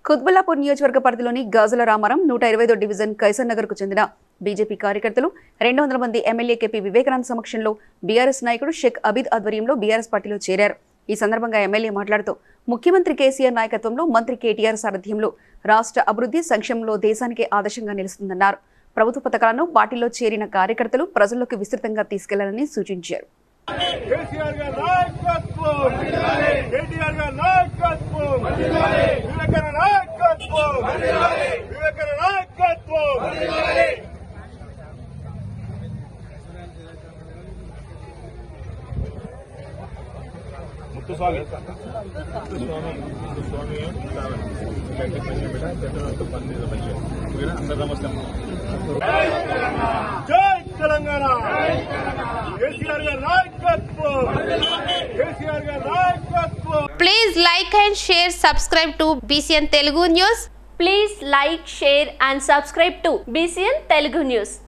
కుత్బుల్లాపూర్ నియోజకవర్గ పరిధిలోని గాజుల రామారం నూట ఇరవైదో డివిజన్ కైసర్ నగర్ కు చెందిన బీజేపీ కార్యకర్తలు రెండు వందల మంది ఎమ్మెల్యే కేపీ వివేకానంద్ సమక్షంలో బీఆర్ఎస్ నాయకుడు షేక్ అబీద్ ఆధ్వర్యంలో బీఆర్ఎస్ పార్టీలో చేరారు ఈ సందర్భంగా ఎమ్మెల్యే మాట్లాడుతూ ముఖ్యమంత్రి కేసీఆర్ నాయకత్వంలో మంత్రి కేటీఆర్ సారథ్యంలో రాష్ట్ర అభివృద్ధి సంక్షేమంలో దేశానికి ఆదర్శంగా నిలుస్తుందన్నారు ప్రభుత్వ పథకాలను పార్టీలో చేరిన కార్యకర్తలు ప్రజల్లోకి విస్తృతంగా తీసుకెళ్లాలని సూచించారు కేసీఆర్ గారి నాయకత్వం కేటీఆర్ గారి నాయకత్వం వివేకన నాయకత్వం వివేకన నాయకత్వం ముత్తుస్వామి ముత్తుస్వామి ముత్తుస్వామి అందరు నమస్తే జై తెలంగాణ కేసీఆర్ గారి నాయకత్వం కేసీఆర్ గారి నాయకత్వం Please like and share, subscribe to BCN Telugu News. Please like, share and subscribe to BCN Telugu News.